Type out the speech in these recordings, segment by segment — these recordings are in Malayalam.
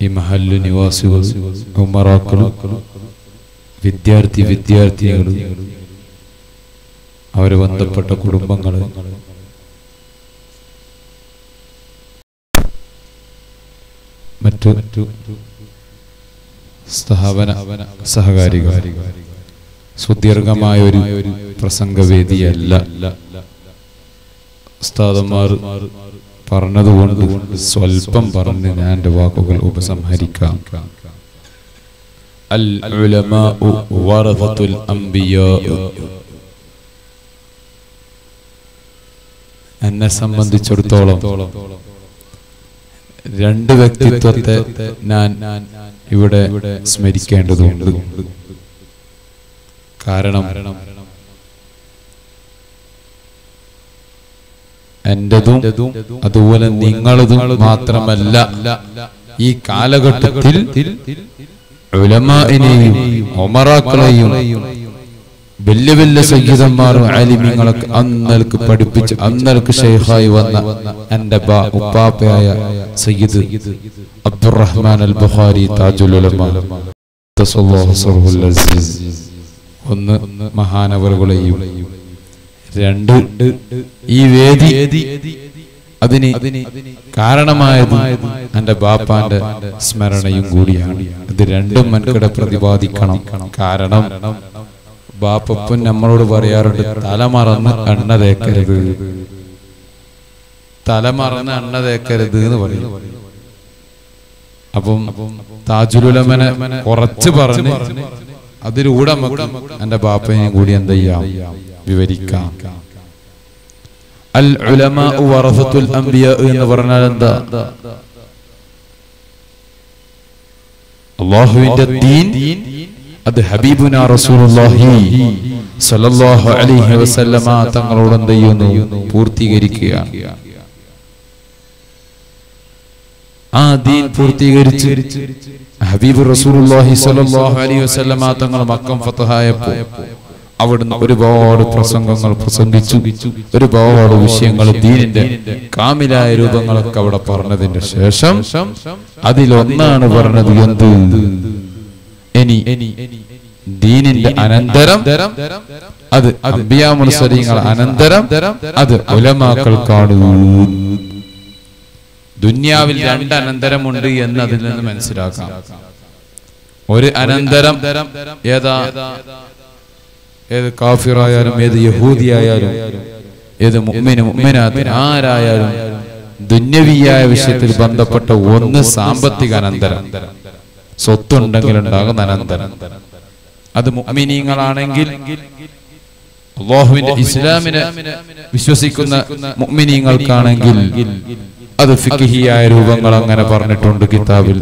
ഈ മഹല്ലു നിവാസികൾ ഉമറാക്കളും വിദ്യാർത്ഥി വിദ്യാർത്ഥിനികൾ അവരെ ബന്ധപ്പെട്ട കുടുംബങ്ങൾ മറ്റു സ്ഥാപന സഹകാരികൾ സുദീർഘമായ ഒരു പ്രസംഗവേദിയല്ല ഉസ്താദന്മാർ പറഞ്ഞതുകൊണ്ട് സ്വൽപ്പം പറഞ്ഞ് ഞാൻ എൻ്റെ വാക്കുകൾ ഉപസംഹരിക്കാം അൽ ഉലമാഉ വറസത്തുൽ അംബിയാ എന്നെ സംബന്ധിച്ചിടത്തോളം രണ്ട് വ്യക്തിത്വത്തെ ഞാൻ ഇവിടെ സ്മരിക്കേണ്ടതുണ്ട് കാരണം എന്റതും അതുപോലെ നിങ്ങളതും മാത്രമല്ല ഈ കാലഘട്ടത്തിൽ ഉലമാനെയും ഒമറാക്കളെയും വലിയ വലിയ സംഗീതന്മാരും ആലിമ്യങ്ങളൊക്കെ അന്നൽക്ക് പഠിപ്പിച്ച് അന്നൽക്ക് ഷെയ്ഖായി വന്ന എന്റെ ബാ ഉപ്പാപ്പയായ സയ്യിദ് അബ്ദുറഹ്മാൻ അൽ ബുഖാരി താജുൽ ഉലമ തസല്ലാഹു സർഹുൽ അസീസ് ഒന്ന് മഹാനവറുകളെയും രണ്ട് ഈ വേദി അതിന് കാരണമായത് എന്റെ ബാപ്പാന്റെ സ്മരണയും കൂടിയാണ് ഇത് രണ്ടും മനക്കിടെ പ്രതിപാദിക്കണം കാരണം ബാപ്പപ്പൻ നമ്മളോട് പറയാറുണ്ട് തലമറന്ന് എണ്ണ തേക്കരുത് തലമറന്ന് എണ്ണ തേക്കരുത് എന്ന് പറയും അപ്പം താജുലുലമനെ കുറച്ച് പറഞ്ഞ് അതിലൂടെ നമുക്ക് എന്റെ ബാപ്പനെയും കൂടി എന്ത് ചെയ്യാം വിവരിക്കാം അൽ ഉലമാ വറസത്തുൽ അംബിയ എന്ന് പറഞ്ഞാൽ എന്താ അള്ളാഹുവിന്റെ ദീൻ അത് ഹബീബുന റസൂലുള്ളാഹി സ്വല്ലല്ലാഹു അലൈഹി വസല്ലമ തങ്ങളോട് എന്ത് ചെയ്യുന്നു പൂർത്തീകരിക്കുകയാണ് ആ ദീൻ പൂർത്തീകരിച്ച് ഹബീബ് റസൂലുള്ളാഹി സ്വല്ലല്ലാഹു അലൈഹി വസല്ലമ തങ്ങൾ മക്കം ഫതഹായപ്പോൾ അവിടുന്ന് ഒരുപാട് പ്രസംഗങ്ങൾ പ്രസംഗിച്ചു ഒരുപാട് വിഷയങ്ങൾ ദീനിന്റെ കാമിലായ രൂപങ്ങളൊക്കെ അവിടെ പറഞ്ഞതിന്റെ ശേഷം അതിലൊന്നാണ് പറഞ്ഞത് എന്ത് ഇനി ദീനിന്റെ അനന്തരം അത് അമ്പിയാമുസരിങ്ങൾ അനന്തരം അത് ഉലമാക്കൾക്കാണ് ദുന്യാവിൽ രണ്ട് അനന്തരമുണ്ട് എന്ന് അതിൽ നിന്ന് മനസ്സിലാക്കാം ഒരു അനന്തരം ഏതാ ഏത് കാഫിറായാലും ഏത് യഹൂദിയായാലും ഏത് മുഅ്മിന് മുഅ്മിനാത്ത് ആരായാലും ദുന്യവിയായ വിഷയത്തിൽ ബന്ധപ്പെട്ട ഒന്ന് സാമ്പത്തിക അനന്തരം സ്വത്തുണ്ടെങ്കിൽ ഉണ്ടാകുന്ന അനന്തരം അത് മുഅ്മിനീങ്ങളാണെങ്കിൽ അള്ളാഹുവിന്റെ ഇസ്ലാമിനെ വിശ്വസിക്കുന്ന മുഅ്മിനീങ്ങൾക്കാണെങ്കിൽ അത് ഫിഖിഹിയായ രൂപങ്ങൾ അങ്ങനെ പറഞ്ഞിട്ടുണ്ട് കിതാബിൽ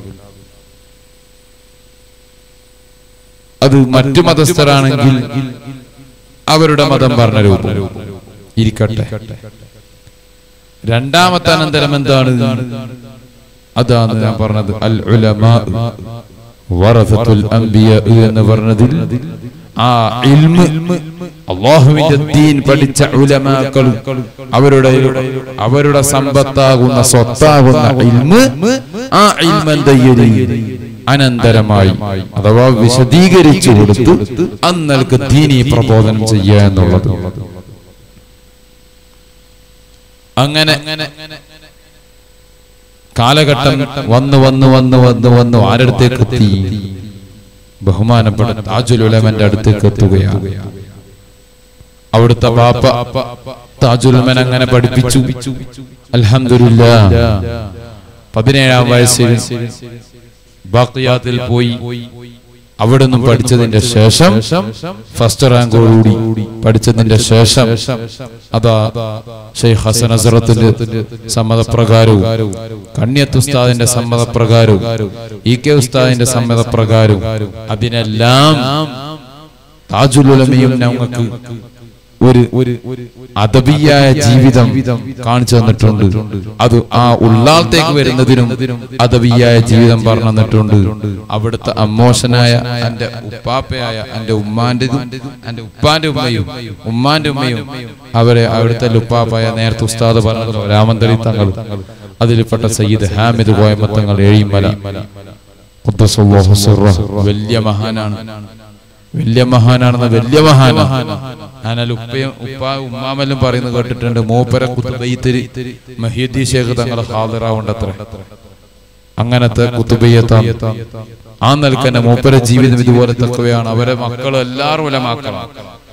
അത് മറ്റു മതസ്ഥരാണെങ്കിൽ അവരുടെ മതം പറഞ്ഞ രൂപം ഇരിക്കട്ടെ രണ്ടാമത്തെ അനന്തരം എന്താണ് അതാണ് ഞാൻ പറഞ്ഞത് അൽ ഉലമാ വറസത്തുൽ അംബിയ എന്ന് പറഞ്ഞതിൽ ആ ഇൽമ് അള്ളാഹുവിന്റെ ദീൻ പഠിച്ച ഉലമാക്കൾ അവരുടെ അവരുടെ സമ്പത്താകുന്ന സ്വത്താകുന്ന ഇൽമ് ആ ഇൽമ എന്ത് ചെയ്യല് അനന്തരമായി അഥവാ വിശദീകരിച്ചു കൊടുത്തു അന്നൽക്ക് ദീനി പ്രബോധനം ചെയ്യുക എന്നുള്ളത് അങ്ങനെ കാലഘട്ടം വന്ന് വന്ന് വന്ന് വന്ന് വന്ന് ആരടുത്തേക്ക് എത്തി ബഹുമാനപ്പെട്ട താജുൽ ഉലമന്റെ അടുത്തേക്ക് എത്തുകയാണ് അവിടുത്തെ ബാപ്പ താജുൽ ഉലമൻ അങ്ങനെ പഠിപ്പിച്ചു അൽഹംദുലില്ലാ പതിനേഴാം വയസ്സിൽ ബാക്കിയാത്തിൽ പോയി അവിടെ നിന്നും പഠിച്ചതിന്റെ ശേഷം ഫസ്റ്റ് റാങ്കോടുകൂടി പഠിച്ചതിന്റെ ശേഷം അതാ ഷെയ്ഖ് ഹസൻ അസറത്തിന്റെ സമ്മതപ്രകാരവും കണ്യത്ത് ഉസ്താദിന്റെ സമ്മതപ്രകാരവും ഇ കെ ഉസ്താദിന്റെ സമ്മതപ്രകാരവും അതിനെല്ലാം താജുലുലമയും ഞങ്ങൾക്ക് ഒരു ഒരു അദബിയായ ജീവിതം കാണിച്ചു തന്നിട്ടുണ്ട് അത് ആ ഉള്ളാളത്തേക്ക് വരുന്നതിനും അദബിയായ ജീവിതം പറഞ്ഞു തന്നിട്ടുണ്ട് അവിടുത്തെ അമ്മോശനായ എന്റെ ഉപ്പാപ്പയായ എന്റെ ഉമ്മാന്റെതും എന്റെ ഉപ്പാന്റെ ഉമ്മയും ഉമ്മാന്റെ ഉമ്മയും അവരെ അവിടുത്തെ ഉപ്പാപ്പായ നേരത്തെ ഉസ്താദ് പറഞ്ഞല്ലോ രാമന്തരി തങ്ങൾ അതിൽപ്പെട്ട സയ്യിദ് ഹാമിദ് കോയമ്പത്തങ്ങൾ ഏഴിമല ഖുദ്ദസല്ലാഹു സിർറഹ്. വലിയ മഹാനാണ് വലിയ മഹാനാണെന്ന് വലിയ മഹാനാണ് ഞാനല്ല ഉപ്പയും ഉപ്പ ഉമ്മാമെല്ലാം പറയുന്നത് കേട്ടിട്ടുണ്ട് മൂപ്പര കുത്തുബയ്യത്തിരി മഹീദി ഷേഖ് തങ്ങളെ ഹാദിറാവുണ്ടത്ര അങ്ങനത്തെ കുത്തുബയ്യത്താണ് ആ നിലക്കന്നെ മൂപ്പര ജീവിതം ഇതുപോലെ തക്കവയാണ് അവരെ മക്കളും എല്ലാവരും ഉലമാക്കണം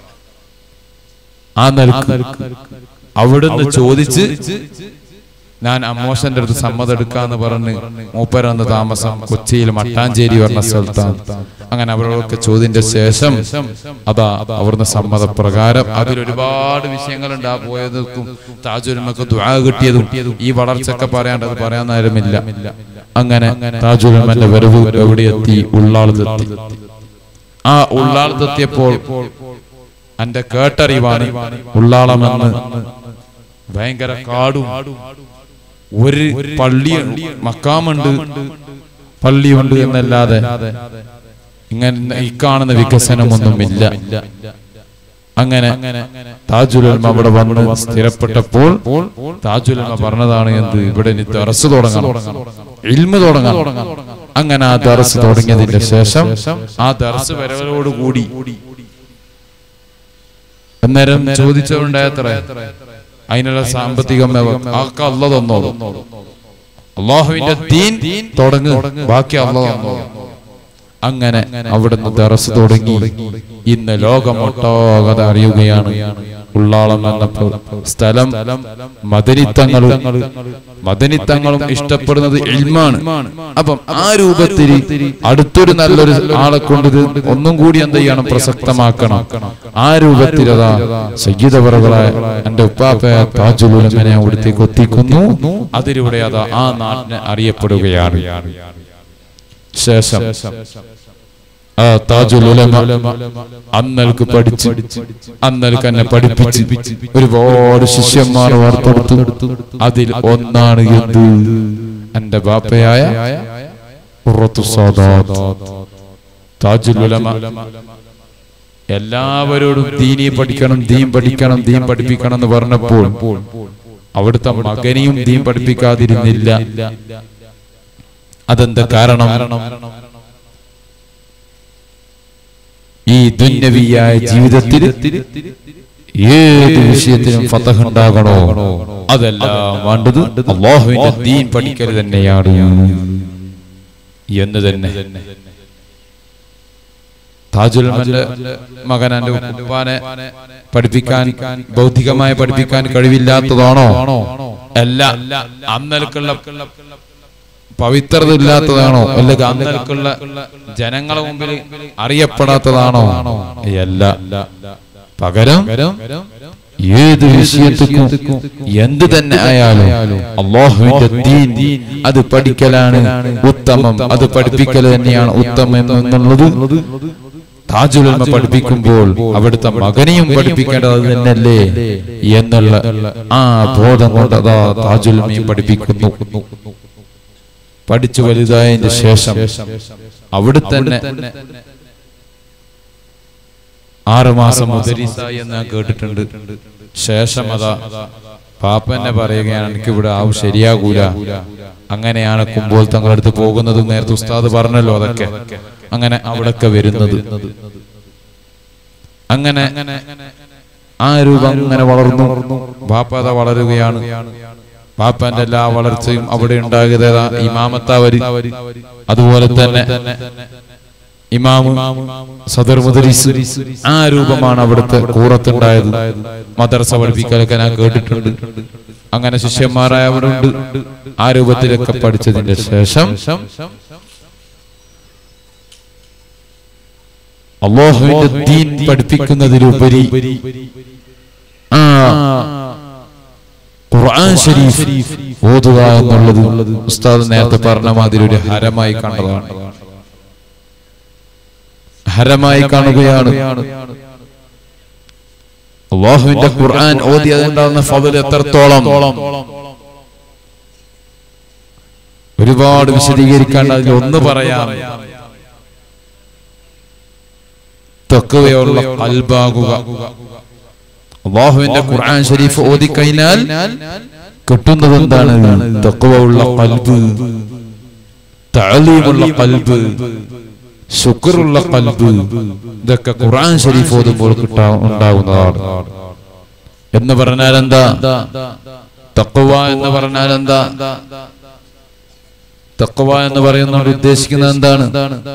ആ നിലക്ക് അവിടുന്ന് ചോദിച്ച് ഞാൻ അമ്മോശന്റെ അടുത്ത് സമ്മതം എടുക്കാന്ന് പറഞ്ഞ് മൂപ്പരന്ന് താമസം കൊച്ചിയിൽ മട്ടാഞ്ചേരി പറഞ്ഞ സ്ഥലത്താണ് അങ്ങനെ അവരോടൊക്കെ ചോദ്യന്റെ ശേഷം അതാ അവിടുന്ന് സമ്മതപ്രകാരം അതിൽ ഒരുപാട് വിഷയങ്ങളുണ്ട് ആ പോയതും താജുലമക്ക് ദുആ കിട്ടിയതും ഈ വളർച്ചയൊക്കെ പറയാണ്ട് അത് പറയാൻ നേരമില്ല അങ്ങനെ താജുലമന്റെ വരവ് എവിടെ എത്തി ഉള്ളാളത്തെത്തി ആ ഉള്ളാളത്തെത്തിയപ്പോൾ എന്റെ കേട്ടറിവാണ് ഉള്ളാളമെന്ന് ഭയങ്കര കാടും ഒരു പള്ളി മക്കാമുണ്ട് പള്ളിയുണ്ട് എന്നല്ലാതെ ഇങ്ങനെ ഈ കാണുന്ന വികസനമൊന്നുമില്ല അങ്ങനെ താജുലൽമ അവിടെ വന്ന് സ്ഥിരപ്പെട്ടപ്പോൾ താജുലൽമ പറഞ്ഞതാണ് എന്ത് ഇവിടെ ഇനി ദറസ് തുടങ്ങണം ഇൽമ തുടങ്ങണം അങ്ങനെ ആ ദറസ് തുടങ്ങിയതിന്റെ ശേഷം ആ ദറസ് വരവരോടുകൂടി അന്നേരം ചോദിച്ചവരുണ്ടായത്ര അതിനുള്ള സാമ്പത്തികം ആക്ക അല്ല തന്നോളൂ അള്ളാഹുവിന്റെ ദീൻ തുടങ്ങ് ബാക്കി അല്ല തന്നോളൂ അങ്ങനെ അവിടുന്ന് ദറസ് തുടങ്ങി ഇന്ന് ലോകമൊട്ടാകത അറിയുകയാണ് ഉള്ളാളം എന്ന സ്ഥലം മദനിത്തങ്ങളും മദനിത്തങ്ങളും ഇഷ്ടപ്പെടുന്നത് ഇൽമാണ് അപ്പം ആ രൂപത്തിൽ അടുത്തൊരു നല്ലൊരു ആളെ കൊണ്ട് ഇത് ഒന്നും കൂടി എന്ത് ചെയ്യണം പ്രസക്തമാക്കണം ആ രൂപത്തിൽ അതാ സയ്യിദവറുകളെ എന്റെ ഉപ്പാപ്പയ താജുലുലമനെ അവിടത്തേക്ക് എത്തിക്കുന്നു അതിലൂടെ അതാ ആ നാടിനെ അറിയപ്പെടുകയാണ് ശേഷം ആ താജുൽ ഉലമ അന്നൽക്ക് പഠിച്ച് അന്നൽക്ക് എന്നെ പഠിപ്പിച്ച് ഒരുപാട് ശിഷ്യന്മാർ വാർത്തെടുത്തു അതിൽ ഒന്നാണ് എന്ത് എന്റെ ബാപ്പയായ ഉറത്തു സാദാത്ത്. താജുൽ ഉലമ എല്ലാവരോടും ദീനി പഠിക്കണം ദീൻ പഠിക്കണം ദീൻ പഠിപ്പിക്കണം എന്ന് പറഞ്ഞപ്പോൾ അവിടുത്തെ മകനെയും ദീൻ പഠിപ്പിക്കാതിരുന്നില്ല അതെന്താ കാരണം ഈ ദുന്യവിയായ ജീവിതത്തിൽ ഏത് വിഷയത്തിനും ഫതഹ് ഉണ്ടാകണോ അതെല്ലാം വേണ്ടത് അള്ളാഹുവിന്റെ ദീൻ പഠിക്കൽ തന്നെയാണ് എന്ന് തന്നെ താജുൽമന്റെ മകൻ എന്റെ ഉപ്പാനെ പഠിപ്പിക്കാൻ ഭൗതികമായി പഠിപ്പിക്കാൻ കഴിവില്ലാത്തതാണോ അല്ല അന്നൽക്കുള്ള പവിത്രത ഇല്ലാത്തതാണോ അല്ലെങ്കിൽ അന്നൽക്കുള്ള ജനങ്ങളെ മുമ്പിൽ അറിയപ്പെടാത്തതാണോ അല്ല പകരം ഏത് വിഷയത്തിക്കും എന്ത് തന്നെ ആയാലും അള്ളാഹുവിന്റെ ദീൻ അത് പഠിക്കലാണ് ഉത്തമം അത് പഠിപ്പിക്കൽ തന്നെയാണ് ഉത്തമം എന്നുള്ളത് താജുലമ പഠിപ്പിക്കുമ്പോൾ അവിടുത്തെ മകനെയും പഠിപ്പിക്കേണ്ടത് അത് തന്നെയല്ലേ എന്നുള്ള ആ ബോധം കൊണ്ട് അതാ താജുലമയും പഠിപ്പിക്കുന്നു പഠിച്ചു വലുതായതിന്റെ ശേഷം അവിടെ തന്നെ ആറുമാസം മുദരിസായി എന്ന് ഞാൻ കേട്ടിട്ടുണ്ട് ശേഷം അതാ പാപ്പന്നെ പറയുകയാണ് എനിക്ക് ഇവിടെ ആവും ശരിയാകൂല അങ്ങനെയാണ് കുമ്പോൾ തങ്ങളടുത്ത് പോകുന്നത് നേരത്തെ ഉസ്താദ് പറഞ്ഞല്ലോ അതൊക്കെ അങ്ങനെ അവിടൊക്കെ വരുന്നത് അങ്ങനെ ആ രൂപം അങ്ങനെ വളർന്നു ബാപ്പ അതാ വളരുകയാണ് പാപ്പന്റെ എല്ലാ വളർച്ചയും അവിടെ ഉണ്ടാകിയത് ഇമാമത്താവര് അതുപോലെ തന്നെ ഇമാമ് സദർ മുദരിസ് ആ രൂപമാണ് അവിടുത്തെ കൂറത്തുണ്ടായത് മദർസ പഠിപ്പിക്കലൊക്കെ ഞാൻ കേട്ടിട്ടുണ്ട് അങ്ങനെ ശിഷ്യന്മാരായ അവിടെ ഉണ്ട് ആ രൂപത്തിലൊക്കെ പഠിച്ചതിന്റെ ശേഷം അള്ളാഹുവിന്റെ ദീൻ പഠിപ്പിക്കുന്നതിലുപരി ആ ഖുർആൻ ഷരീഫ് ഓതുക എന്നുള്ളത് ഉസ്താദ് നേരത്തെ പറഞ്ഞ മാതിരി ഒരു ഹരമായി കണ്ടതാണ് ഹരമായി കാണുകയാണ് അള്ളാഹുവിന്റെ ഖുർആൻ ഓതി അതുണ്ടാകുന്ന ഫضل എത്രത്തോളം ഒരുപാട് വിശദീകരിക്കാണ്ട് അതിൽ ഒന്ന് പറയാം തക്കവയുള്ള കൽബാകുക അള്ളാഹുവിന്റെ ഖുർആൻ ഷരീഫ് ഓതി കഴിഞ്ഞാൽ കിട്ടുന്നത് എന്താണ് തഖ്വ ഉള്ള കൽബ് തഅലീമുള്ള കൽബ് ശുക്റുള്ള കൽബ് ഇതൊക്കെ ഖുർആൻ ഷരീഫ് ഓതുമ്പോൾ കിട്ടാ ഉണ്ടാകുന്നതാണ് എന്ന് പറഞ്ഞാൽ എന്താ തഖ്വ എന്ന് പറഞ്ഞാൽ എന്താ തഖ്വ എന്ന് പറയുന്നതുകൊണ്ട് ഉദ്ദേശിക്കുന്നത് എന്താണ്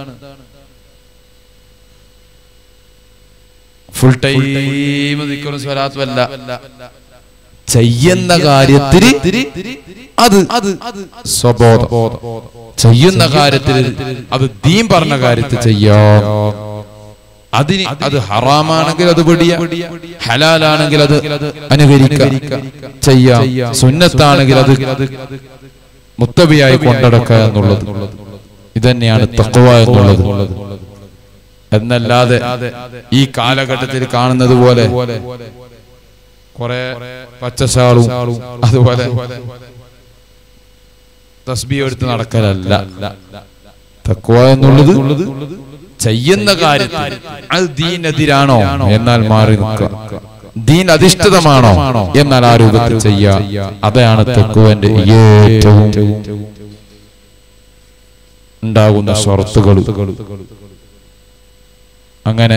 ഫുൾ ടൈം നിൽക്കുന്ന സ്വലാത്തുമല്ല ചെയ്യുന്ന കാര്യത്തിൽ അത് അത് സ്വബോധം ചെയ്യുന്ന കാര്യത്തിൽ അത് ദീൻ പറഞ്ഞ കാര്യത്തിൽ ചെയ്യാം അതിന് അത് ഹറാമാണെങ്കിൽ അത് പിടിയ ഹലാലാണെങ്കിൽ അത് അനുകരിക്കാം ചെയ്യാം സുന്നത്താണെങ്കിൽ അത് മുത്തബിയായി കൊണ്ടടക്കുക എന്നുള്ളത് ഇതന്നെയാണ് തക്വ എന്നുള്ളത് എന്നല്ലാതെ ഈ കാലഘട്ടത്തിൽ കാണുന്നത് പോലെ കുറെ പച്ചശാളും അതുപോലെ തസ്ബി എടുത്ത് നടക്കലല്ല തക്വ എന്നുള്ളത് ചെയ്യുന്ന കാര്യത്തിൽ അത് ദീനെതിരാണോ എന്നാൽ മാറി നിൽക്കുക ദീൻ അധിഷ്ഠിതമാണോ എന്നാൽ ആ രൂപത്തിൽ ചെയ്യാം അതാണ് തക്കുവന്റെ ഏറ്റവും ഉണ്ടാകുന്ന ഷർത്തുകൾ അങ്ങനെ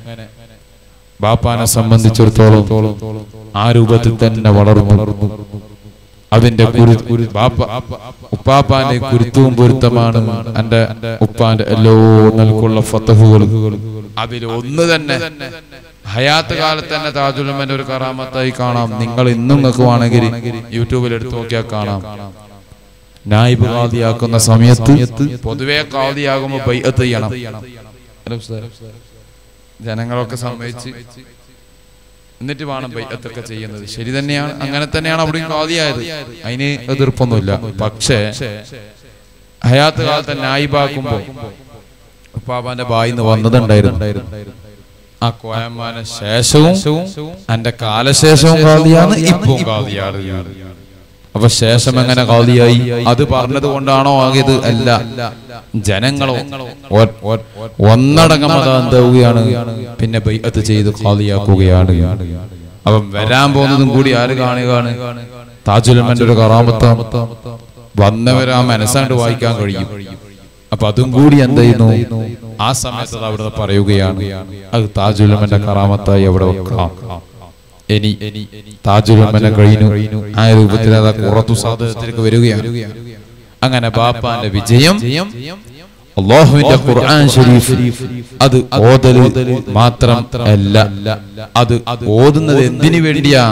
ബാപ്പാനെ സംബന്ധിച്ചിടത്തോളം ആ രൂപത്തിൽ തന്നെ വളർന്നു അതിന്റെ കുരു ബാപ്പ ഉപ്പാപ്പാന്റെ കുരുത്തവും പൊരുത്തമാണ് എന്റെ ഉപ്പാന്റെ എല്ലോ നൽകുള്ള ഫത്തഹുകൾ അതിൽ ഒന്ന് തന്നെ ഹയാത്ത് കാലത്ത് തന്നെ താജുലമ്മന്റെ ഒരു കറാമത്തായി കാണാം നിങ്ങൾ ഇന്നും നിങ്ങൾക്ക് വേണമെങ്കിൽ യൂട്യൂബിൽ എടുത്തു നോക്കിയാൽ കാണാം നായിബ് കാദിയാക്കുന്ന സമയത്ത് പൊതുവെ കാദിയാകുമ്പോ ബൈഅത്ത് ചെയ്യണം ഹലോ ഉസ്താദ്. ജനങ്ങളൊക്കെ സമ്മതിച്ച് എന്നിട്ട് വേണം ബൈഅത്തൊക്കെ ചെയ്യുന്നത് ശരി തന്നെയാണ് അങ്ങനെ തന്നെയാണ് അവിടെയും കാദിയായത് അതിന് എതിർപ്പൊന്നുമില്ല പക്ഷേ ഹയാത്ത് കാലത്ത് നായിബാക്കുമ്പോ ഉപ്പാപ്പാന്റെ ബായിന്ന് വന്നതുണ്ടായിരുന്നു ആ കോയമ്മാന ശേഷവും എന്റെ കാലശേഷവും കാദിയാണ് ഇപ്പം കാദിയാണ് അപ്പൊ ശേഷം എങ്ങനെ കാദിയായി അത് പറഞ്ഞത് കൊണ്ടാണോ ആകിയത് അല്ല ജനങ്ങളോ ഒ- ഒ- ഒന്നടങ്കം അത് എന്താവുകയാണ് പിന്നെ ബൈഅത്ത് ചെയ്ത് കാദിയാക്കുകയാണ് അപ്പം വരാൻ പോകുന്നതും കൂടി ആര് കാണുകയാണ് താജുലമ്മന്റെ ഒരു കറാമത്ത വന്നവർ ആ മനസ്സാണ്ട് വായിക്കാൻ കഴിയും അപ്പൊ അതും കൂടി എന്ത് ചെയ്യുന്നു ആ സമയത്ത് അത് അവിടെ പറയുകയാണ് അത് താജുലമ്മന്റെ കറാമത്തായി അവിടെ വെക്കാം ഇനി താജുലമ്മനെ കഴിഞ്ഞു ആ രൂപത്തിൽ അത് കുറത്തു സാധനത്തിലേക്ക് വരികയാണ് അങ്ങനെ ബാപ്പാന്റെ വിജയം അള്ളാഹുവിന്റെ ഖുർആൻ ഷരീഫ് അത് ഓതൽ മാത്രം അല്ല അത് ഓതുന്നത് എന്തിനു വേണ്ടിയാ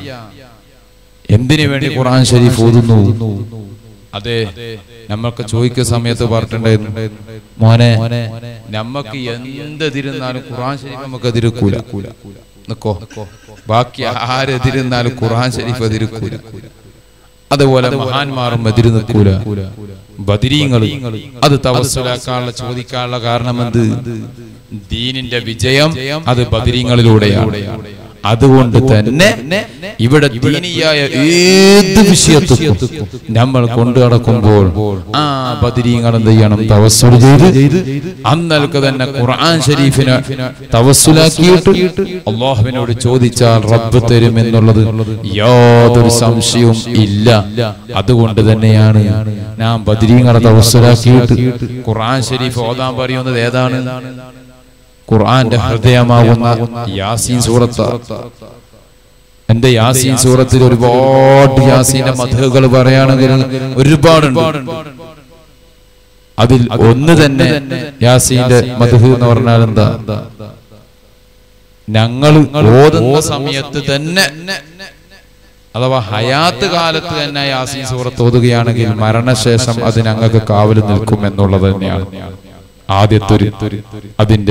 എന്തിനു വേണ്ടി ഖുർആൻ ഷരീഫ് ഓതുന്നു അതെ നമ്മൾക്ക് ചോദിക്കുന്ന സമയത്ത് പറഞ്ഞിട്ടുണ്ടായിരുന്നു മോനെ നമ്മക്ക് എന്തെതിരുന്നാലും ഖുർആൻ ഷരീഫ് നമുക്ക് എതിർക്കൂല നിക്കോ ബാക്കി ആരെതിരുന്നാലും ഖുർആൻ ഷരീഫ് എതിർക്കൂല അതുപോലെ മഹാന്മാരും എതിര് നിൽക്കൂല ബദിരീങ്ങൾ അത് തവസ്സുലാക്കാനുള്ള ചോദിക്കാനുള്ള കാരണം എന്ത് ദീനിന്റെ വിജയം അത് ബദിരീങ്ങളിലൂടെയാണ് അതുകൊണ്ട് തന്നെ ഇവിടെ ദീനിയായ ഏത് വിഷയത്തും നമ്മൾ കൊണ്ടു നടക്കുമ്പോൾ ആ ബദിരീങ്ങൾ എന്ത് ചെയ്യണം തവസ്സുൽ ചെയ്ത് അന്നൽക്ക് തന്നെ ഖുർആൻ ഷരീഫിനെ തവസ്സുലാക്കിയിട്ട് അള്ളാഹുവിനോട് ചോദിച്ചാൽ റബ്ബ് തരും എന്നുള്ളത് യാതൊരു സംശയവും ഇല്ല അതുകൊണ്ട് തന്നെയാണ് ഞാൻ ബദിരീങ്ങളെ തവസ്സുലാക്കിയിട്ട് ഖുർആൻ ഷരീഫ് ഓതാൻ പറയുന്നത് ഏതാണ് ഖുർആന്റെ ഹൃദയമാകുന്ന യാസീൻ സൂറത്ത് എന്റെ യാസീൻ സൂറത്തിൽ ഒരുപാട് യാസീന്റെ മധുകൾ പറയുകയാണെങ്കിൽ ഒരുപാടുണ്ട് അതിൽ ഒന്ന് തന്നെ യാസീന്റെ മധു എന്ന് പറഞ്ഞാൽ എന്താ ഞങ്ങൾ ഓതുന്ന സമയത്ത് തന്നെ അഥവാ ഹയാത്ത് കാലത്ത് തന്നെ യാസീൻ സൂറത്ത് ഓതുകയാണെങ്കിൽ മരണശേഷം അത് ഞങ്ങൾക്ക് കാവൽ നിൽക്കും എന്നുള്ളത് തന്നെയാണ് ആദ്യത്തെ ഒരു അതിന്റെ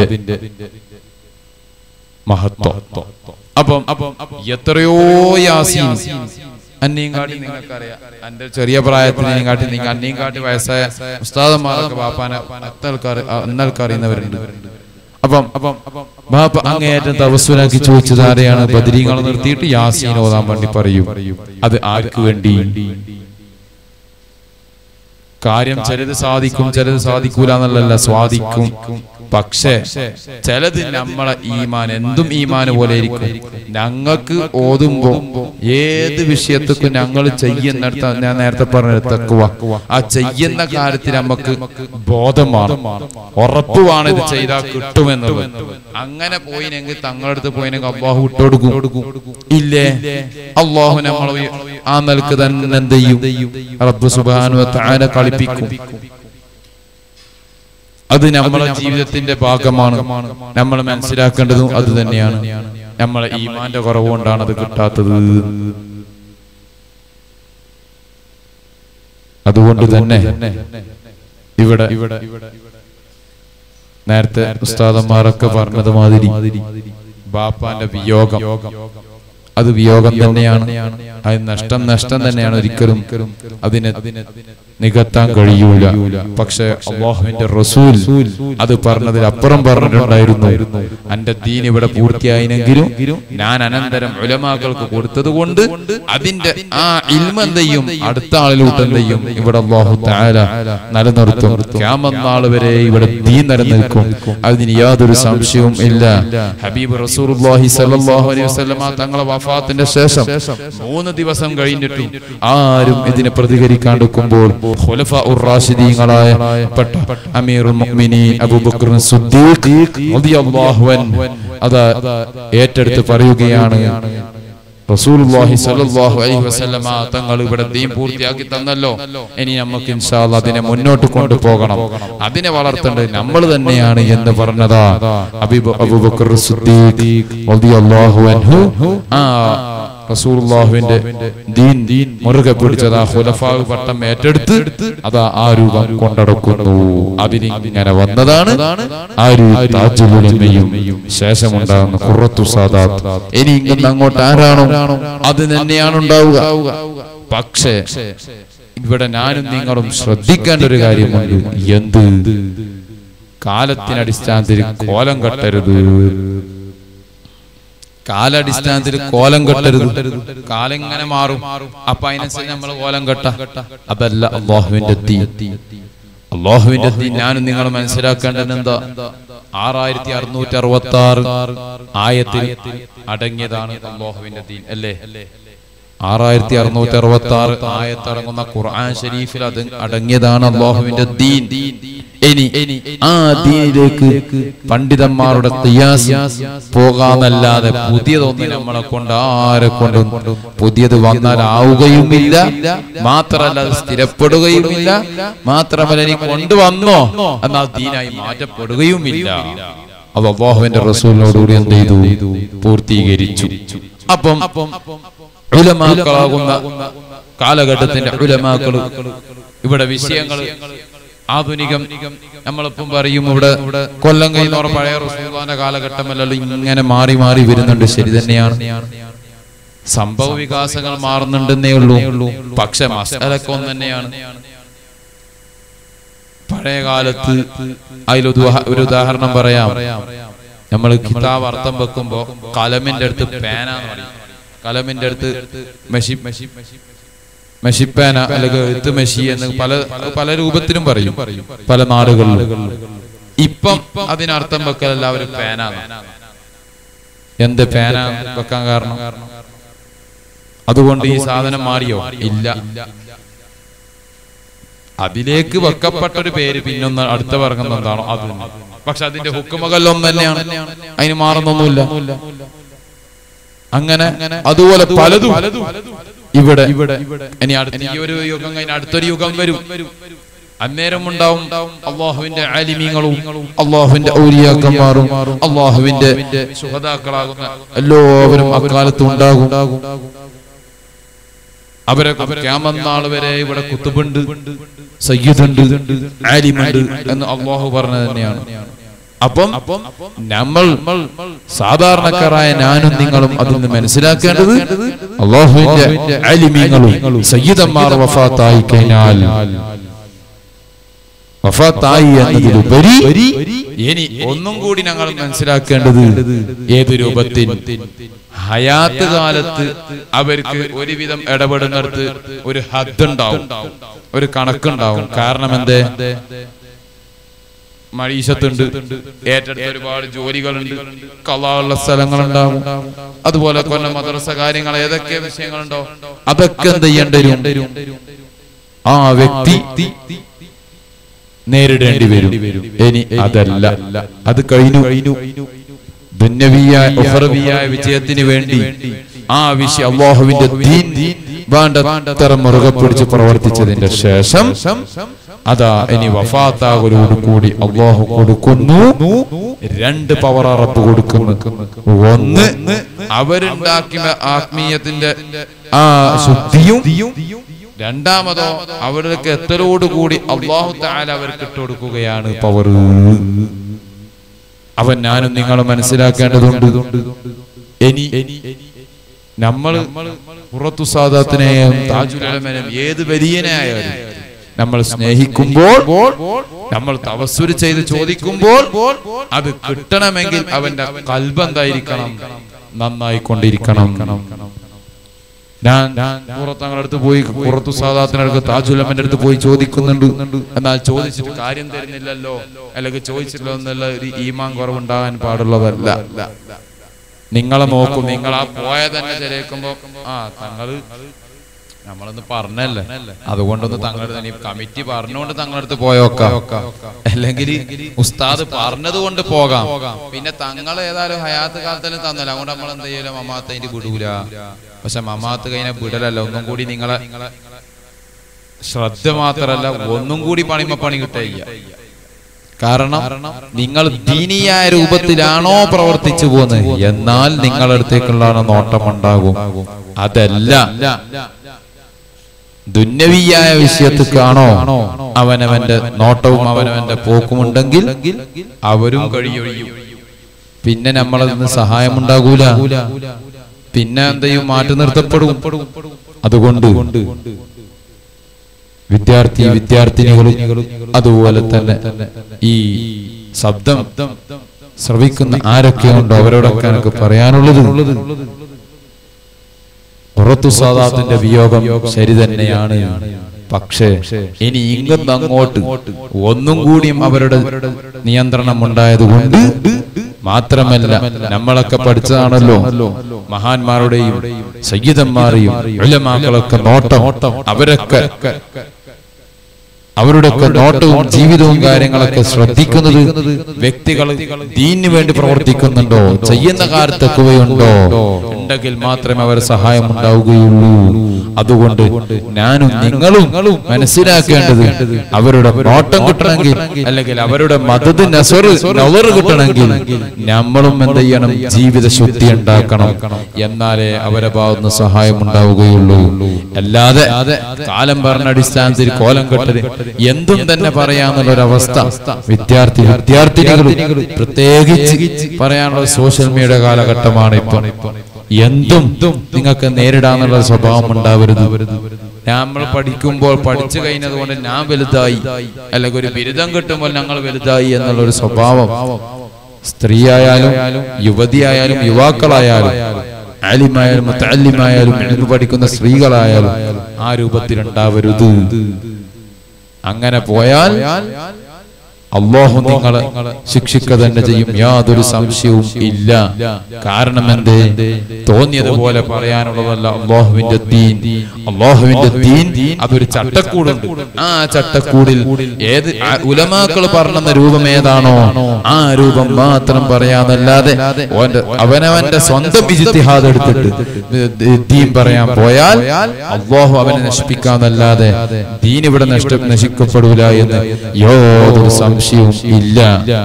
മഹത്വം അപ്പം എത്രയോ യാസീൻ അന്നയും കാട്ടി നിങ്ങൾക്കറിയാം എന്റെ ചെറിയ പ്രായത്തിനെയും കാട്ടി നിങ്ങൾ അന്നയും കാട്ടി വയസ്സായ ഉസ്താദന്മാരൊക്കെ ബാപ്പാനെ അന്നൽക്കാർ അന്നൽക്കറിയുന്നവരുണ്ട് അപ്പം അപ്പം ബാപ്പ അങ്ങേയറ്റം തപസ്വനാക്കി ചോദിച്ചത് ആരെയാണ് ബദരീങ്ങളെ നിർത്തിയിട്ട് യാസീൻ ഓതാൻ വേണ്ടി പറയും അത് ആർക്ക് വേണ്ടി കാര്യം ചിലത് സാധിക്കും ചിലത് സാധിക്കൂല എന്നുള്ളതല്ല സ്വാധിക്കും പക്ഷേ ചിലത് നമ്മളെ ഈമാൻ എന്തും ഈമാൻ പോലെ ഇരിക്കും ഞങ്ങൾക്ക് ഓതുമ്പോ ഏത് വിഷയത്തിക്കും ഞങ്ങൾ ചെയ്യുന്നിടത്ത് ഞാൻ നേരത്തെ പറഞ്ഞ തക്കുവ ആ ചെയ്യുന്ന കാര്യത്തിൽ നമുക്ക് ബോധമാണ് ഉറപ്പുമാണ് ഇത് ചെയ്താൽ കിട്ടുമെന്നുള്ളത് അങ്ങനെ പോയിനെങ്കിൽ തങ്ങളടുത്ത് പോയിനെങ്കിൽ അള്ളാഹു വിട്ടുകൊടുക്കും ഇല്ലേ അള്ളാഹു നമ്മൾ ആ നിലക്ക് തന്നെ എന്ത് ചെയ്യും റബ്ബ് സുബാനു താര കളിപ്പിക്കും അത് നമ്മളെ ജീവിതത്തിന്റെ ഭാഗമാണ് നമ്മൾ മനസ്സിലാക്കേണ്ടതും അത് തന്നെയാണ് നമ്മളെ ഈമാന്റെ കുറവ് കൊണ്ടാണ് അത് കിട്ടാത്തത് അതുകൊണ്ട് തന്നെ ഇവിടെ നേരത്തെ ഉസ്താദന്മാരൊക്കെ പറഞ്ഞത് മാതിരി ബാപ്പാന്റെ വിയോഗം അത് വിയോഗം തന്നെയാണ് അത് നഷ്ടം നഷ്ടം തന്നെയാണ് ഒരിക്കലും അതിനെ നികത്താൻ കഴിയൂല പക്ഷെ അള്ളാഹുവിന്റെ റസൂൽ അത് പറഞ്ഞതിൽ അപ്പുറം പറഞ്ഞിട്ടുണ്ടായിരുന്നു എന്റെ ദീൻ ഇവിടെ പൂർത്തിയായിനെങ്കിലും ഞാൻ അനന്തരം ഉലമാക്കൾക്ക് കൊടുത്തത് കൊണ്ട് അതിന്റെ ആ ഇൽമെന്തെയും അടുത്ത ആളിലൂട്ട് എന്തെയും ഇവിടെ അള്ളാഹു താല നിലനിർത്തും ക്യാമന്നാൾ വരെ ഇവിടെ ദീൻ നിലനിൽക്കും അതിന് യാതൊരു സംശയവും ഇല്ല ഹബീബ് റസൂർഹി സല്ലാഹു അലൈഹി വസല്ലമ തങ്ങളെ വഫാത്തിന്റെ ശേഷം മൂന്ന് ദിവസം കഴിഞ്ഞിട്ടും ആരും ഇതിനെ പ്രതികരിക്കാണ്ടിരിക്കുമ്പോൾ ഖുലഫാ ഉർ റാഷിദീങ്ങളായ പെട്ട അമീറുൽ മുഅ്മിനീൻ അബൂബക്കർ സിദ്ദീഖ് റളിയല്ലാഹു അൻഹു അത് ഏറ്റെടുത്ത് പറയുകയാണ് റസൂലുള്ളാഹി സ്വല്ലല്ലാഹു അലൈഹി വസല്ലമ തങ്ങൾ ഇവിടെ ദീൻ പൂർത്തിയാക്കി തന്നല്ലോ ഇനി നമുക്ക് ഇൻഷാല്ലാ അതിനെ മുന്നോട്ട് കൊണ്ടുപോകണം അതിനെ വളർത്തേണ്ടത് നമ്മൾ തന്നെയാണ് എന്ന് പറഞ്ഞതാ അബീബ് അബൂബക്കർ സിദ്ദീഖ് റളിയല്ലാഹു അൻഹു ആ റസൂലുള്ളാഹുവിന്റെ ദീൻ ദീൻ മുറുകെ പിടിച്ചതാ ഖുലഫാവ് പട്ടം ഏറ്റെടുത്ത് അതാ ആ രൂപം കൊണ്ടടക്കുന്നു അതിനിങ്ങനെ വന്നതാണ് ആ ഒരു താജുലുലമയും ശേഷമുണ്ടാകുന്ന ഖുറത്തു സാദാത്ത് ഇനി ഇങ്ങനെ അങ്ങോട്ട് ആരാണോ അത് തന്നെയാണ് ഉണ്ടാവുക പക്ഷേ ഇവിടെ ഞാനും നിങ്ങളും ശ്രദ്ധിക്കേണ്ട ഒരു കാര്യമുണ്ട് എന്ത് കാലത്തിനടിസ്ഥാനത്തിൽ കോലം കെട്ടരുത് കാലടിസ്ഥാനത്തിൽ കോലം കെട്ടരുത് കാലം ഇങ്ങനെ മാറും അപ്പൊ അതിനനുസരിച്ച് നമ്മൾ കോലം കെട്ട അതല്ല അള്ളാഹുവിന്റെ തീ അള്ളാഹുവിന്റെ തീ ഞാനും നിങ്ങൾ മനസ്സിലാക്കേണ്ടത് എന്താ ആറായിരത്തി അറുന്നൂറ്റി അറുപത്തി ആറ് ആയത്തിൽ അടങ്ങിയതാണ് അള്ളാഹുവിന്റെ ദീൻ അല്ലേ ആറായിരത്തി അറുന്നൂറ്റി അറുപത്തി ആറ് ആയത്തടങ്ങുന്ന ഖുർആൻ ഷരീഫിൽ അത് അടങ്ങിയതാണ് അള്ളാഹുവിന്റെ ദീൻ ഇനി ആ ദീനിലേക്ക് പണ്ഡിതന്മാരുടെ തിയാസ് പോകാന്നല്ലാതെ പുതിയതൊന്നും നമ്മളെ കൊണ്ട് ആരെ കൊണ്ടും പുതിയത് വന്നാൽ ആവുകയുമില്ല മാത്രമല്ല അത് സ്ഥിരപ്പെടുകയുമില്ല മാത്രമല്ല ഇനി കൊണ്ടുവന്നോ എന്നാൽ ദീനായി മാറ്റപ്പെടുകയുമില്ല അത് അള്ളാഹുവിന്റെ റസൂലിനോടുകൂടി എന്ത് ചെയ്തു പൂർത്തീകരിച്ചു അപ്പം ഉലമാക്കളാകുന്ന കാലഘട്ടത്തിന്റെ ഉലമാക്കൾ ഇവിടെ വിഷയങ്ങൾ ആധുനികം നമ്മളിപ്പം പറയും ഇവിടെ കൊല്ലം കഴിഞ്ഞോറ പഴയ റസൂലാന്റെ കാലഘട്ടമല്ലല്ലോ ഇങ്ങനെ മാറി മാറി വരുന്നുണ്ട് ശരി തന്നെയാണ് സംഭവ വികാസങ്ങൾ മാറുന്നുണ്ടെന്നേ ഉള്ളൂ പക്ഷെ മസാലൊക്കെ ഒന്ന് തന്നെയാണ് പഴയ കാലത്ത് അതിലൊരു ഒരു ഉദാഹരണം പറയാം നമ്മൾ കിതാബ് അർത്ഥം വെക്കുമ്പോ കലമിന്റെ അടുത്ത് പേന എന്ന് പറയും കലമിന്റെ അടുത്ത് മെഷി മെഷിപ്പേന അല്ലെങ്കിൽ എഴുത്ത് മെഷി എന്ന് പല പല രൂപത്തിലും പറയും പല നാടുകളിലും ഇപ്പം അതിനർത്ഥം വെക്കൽ എല്ലാവരും പേന എന്ത് പേന വെക്കാൻ കാരണം അതുകൊണ്ട് ഈ സാധനം മാറിയോ ഇല്ല അതിലേക്ക് വെക്കപ്പെട്ട ഒരു പേര് പിന്നൊന്ന് അടുത്ത പറയുന്നത് എന്താണോ അത് തന്നെ. പക്ഷെ അതിന്റെ ഹുക്കുമകല്ലൊന്നും തന്നെയാണ് അതിന് മാറുന്നൊന്നുമില്ല അങ്ങനെ അതുപോലെ പലതും ഇവിടെ ഇനി അടുത്ത ഈ ഒരു യുഗം കഴിഞ്ഞ അടുത്തൊരു യുഗം വരും അന്നേരം ഉണ്ടാവും അള്ളാഹുവിന്റെ ആലിമീങ്ങളും അള്ളാഹുവിന്റെ ഔലിയാക്കന്മാരും അള്ളാഹുവിന്റെ സുഹതാക്കളാകുന്ന എല്ലാവരും അക്കാലത്ത് ഉണ്ടാകും അവരെ ക്യാമന്നാൾ വരെ ഇവിടെ കുത്തുബുണ്ട് സയ്യിദുണ്ട് ആലിമുണ്ട് എന്ന് അള്ളാഹു പറഞ്ഞത് തന്നെയാണ് അപ്പം നമ്മൾ സാധാരണക്കാരായ ഞാനും നിങ്ങളും അതിൽ നിന്ന് മനസ്സിലാക്കേണ്ടത് അള്ളാഹുവിന്റെ ആലിമീങ്ങളും സയ്യിദന്മാർ വഫാത്തായി കഴിഞ്ഞാൽ വഫാത്തായി എന്നതിലുപരി ഇനി ഒന്നും കൂടി ഞങ്ങൾ മനസ്സിലാക്കേണ്ടത് ഏത് രൂപത്തിൽ ഹയാത്ത് കാലത്ത് അവർക്ക് ഒരുവിധം ഇടപെടുന്നിടത്ത് ഒരു ഹദ്ദുണ്ടാവും ഒരു കണക്കുണ്ടാവും കാരണം എന്തേ മഴീശത്തുണ്ട് ഏറ്റെടുത്ത ഒരുപാട് ജോലികളുണ്ട് കലാള്ള സ്ഥലങ്ങളുണ്ടാവും അതുപോലെ കൊല്ലം മദ്രസ കാര്യങ്ങൾ ഏതൊക്കെ വിഷയങ്ങളുണ്ടോ അതൊക്കെ എന്ത് ചെയ്യേണ്ടി വരും ആ വ്യക്തി നേരിടേണ്ടി വരും ഇനി അതല്ല അത് കഴിഞ്ഞു ദുന്യവിയായ ഉഹ്റവിയായ വിജയത്തിന് വേണ്ടി ആ വിഷയം അള്ളാഹുവിന്റെ ദീൻ വേണ്ടത്ര മുറുകെ പിടിച്ച് പ്രവർത്തിച്ചതിന്റെ ശേഷം അതാ ഇനി വഫാത്താകലോട് കൂടി അള്ളാഹു കൊടുക്കുന്നു രണ്ട് പവർ അറപ്പ് കൊടുക്കുന്നു ഒന്ന് അവരുണ്ടാക്കിയ ആത്മീയത്തിന്റെ ആ ശുദ്ധിയും രണ്ടാമതോ അവർക്ക് എത്തലോടുകൂടി അള്ളാഹു താല അവർക്ക് ഇട്ടുകൊടുക്കുകയാണ് പവർ അവൻ ഞാനും നിങ്ങളും മനസ്സിലാക്കേണ്ടതുണ്ട് ഇനി നമ്മൾ പുറത്തു സാദാത്തിനെയും താജുലമനും ഏത് വലിയനായാലും നമ്മൾ സ്നേഹിക്കുമ്പോൾ നമ്മൾ തവസ്സുര് ചെയ്ത് ചോദിക്കുമ്പോൾ അത് കിട്ടണമെങ്കിൽ അവന്റെ കൽബന്തായിരിക്കണം നന്നായിക്കൊണ്ടിരിക്കണം ഞാൻ പുറത്തങ്ങളുടെ അടുത്ത് പോയി പുറത്തു സാദാത്തിനടുത്ത് താജുലമ്മന്റെ അടുത്ത് പോയി ചോദിക്കുന്നുണ്ട് എന്നാൽ ചോദിച്ചിട്ട് കാര്യം തരുന്നില്ലല്ലോ അല്ലെങ്കിൽ ചോദിച്ചില്ലോ എന്നുള്ള ഒരു ഈമാൻ കുറവുണ്ടാകാൻ പാടുള്ളതല്ല നിങ്ങളെ നോക്കും നിങ്ങൾ ആ പോയ തന്നെ ചെലയിക്കുമ്പോ ആ തങ്ങള് നമ്മളൊന്ന് പറഞ്ഞല്ലേ അതുകൊണ്ടൊന്ന് തങ്ങളുടെ തന്നെ കമ്മിറ്റി പറഞ്ഞുകൊണ്ട് തങ്ങളടുത്ത് പോയോക്കാം അല്ലെങ്കിൽ ഉസ്താദ് പറഞ്ഞത് കൊണ്ട് പോകാം പിന്നെ തങ്ങൾ ഏതായാലും ഹയാത്ത് കാലത്തിലും തന്നല്ല അതുകൊണ്ട് നമ്മൾ എന്ത് ചെയ്യലോ മമാത്ത് അതിന്റെ വിടൂല പക്ഷെ മമാത്ത് കഴിഞ്ഞ വിടലല്ല ഒന്നും കൂടി നിങ്ങളെ ശ്രദ്ധ മാത്രല്ല ഒന്നും കൂടി പണിമ പണി കിട്ടില്ല കാരണം നിങ്ങൾ ദീനിയായ രൂപത്തിലാണോ പ്രവർത്തിച്ചു പോകുന്നത് എന്നാൽ നിങ്ങളടുത്തേക്കുള്ള നോട്ടം ഉണ്ടാകും അതല്ല ദുന്നവിയായ വിഷയത്തിക്കാണോ അവനവന്റെ നോട്ടവും അവനവന്റെ പോക്കുമുണ്ടെങ്കിൽ അവരും കഴിയൊഴിയും പിന്നെ നമ്മളതിൽ നിന്ന് സഹായമുണ്ടാകൂല പിന്നെ എന്തെയും മാറ്റി നിർത്തപ്പെടും അതുകൊണ്ട് വിദ്യാർത്ഥി വിദ്യാർത്ഥിനികളും അതുപോലെ തന്നെ ഈ ശബ്ദം ശ്രവിക്കുന്ന ആരൊക്കെയുണ്ടോ അവരോടൊക്കെ എനിക്ക് പറയാനുള്ളത് പുറത്തു സാദാത്തിന്റെ വിയോഗം ശരി തന്നെയാണ് പക്ഷേ ഇനി ഇങ്ങും അങ്ങോട്ട് ഒന്നും കൂടിയും അവരുടെ നിയന്ത്രണം ഉണ്ടായതുകൊണ്ട് മാത്രമല്ല നമ്മളൊക്കെ പഠിച്ചതാണല്ലോ മഹാന്മാരുടെയും സയ്യിദന്മാരെയും ഉലമാക്കളൊക്കെ നോട്ടം അവരൊക്കെ അവരുടെയൊക്കെ നോട്ടവും ജീവിതവും കാര്യങ്ങളൊക്കെ ശ്രദ്ധിക്കുന്നത് വ്യക്തികൾ ദീനിന് വേണ്ടി പ്രവർത്തിക്കുന്നുണ്ടോ ചെയ്യുന്ന കാര്യത്തെക്കുകയുണ്ടോ ഉണ്ടെങ്കിൽ മാത്രമേ അവർ സഹായം ഉണ്ടാവുകയുള്ളൂ അതുകൊണ്ട് ഞാനും നിങ്ങളും മനസ്സിലാക്കേണ്ടത് അവരുടെ നോട്ടം കിട്ടണമെങ്കിൽ അല്ലെങ്കിൽ അവരുടെ മതത് നസറ് നവറ് കിട്ടണമെങ്കിൽ നമ്മളും എന്ത് ചെയ്യണം ജീവിത ശുദ്ധി ഉണ്ടാക്കണം എന്നാലേ അവരെ ഭാഗത്തുനിന്ന് സഹായം ഉണ്ടാവുകയുള്ളൂ അല്ലാതെ കാലം പറഞ്ഞ അടിസ്ഥാനത്തിൽ കോലം കെട്ടത് എന്തും തന്നെ പറയാന്നുള്ള ഒരു അവസ്ഥ വിദ്യാർത്ഥി വിദ്യാർത്ഥിനികൾ പ്രത്യേകിച്ച് പറയാനുള്ള സോഷ്യൽ മീഡിയ കാലഘട്ടമാണ് ഇപ്പൊ എന്തും നിങ്ങൾക്ക് നേരിടാന്നുള്ള സ്വഭാവം ഉണ്ടാവരുത് നമ്മൾ പഠിക്കുമ്പോൾ പഠിച്ചു കഴിഞ്ഞത് കൊണ്ട് ഞാൻ വലുതായി അല്ലെങ്കിൽ ഒരു ബിരുദം കിട്ടുമ്പോൾ ഞങ്ങൾ വലുതായി എന്നുള്ള ഒരു സ്വഭാവം സ്ത്രീയായാലും യുവതിയായാലും യുവാക്കളായാലും ആലിമായാലും മുത്തല്ലിമായാലും ഇൽമു പഠിക്കുന്ന സ്ത്രീകളായാലും ആ രൂപത്തിൽ ഉണ്ടാവരുത് അങ്ങനെ പോയാൽ അള്ളാഹു നിങ്ങളെ ശിക്ഷിക്ക തന്നെ ചെയ്യും യാതൊരു സംശയവും ഇല്ല കാരണം എന്തേ തോന്നിയതുപോലെ പറയാനുള്ളതല്ല അള്ളാഹുവിന്റെ ദീൻ അള്ളാഹുവിന്റെ ദീൻ അതൊരു ചട്ടക്കൂടുണ്ട് ആ ചട്ടക്കൂടിൽ ഏത് ഉലമാക്കൾ പറഞ്ഞ രൂപം ഏതാണോ ആ രൂപം മാത്രം പറയാന്നല്ലാതെ ഓന്റെ അവനവന്റെ സ്വന്തം ഇജ്തിഹാദ് എടുത്തിട്ട് ദീൻ പറയാൻ പോയാൽ അള്ളാഹു അവനെ നശിപ്പിക്കാന്നല്ലാതെ ദീൻ ഇവിടെ നഷ്ട നശിക്കപ്പെടൂല എന്ന് യാതൊരു സംശയവും ഇല്ല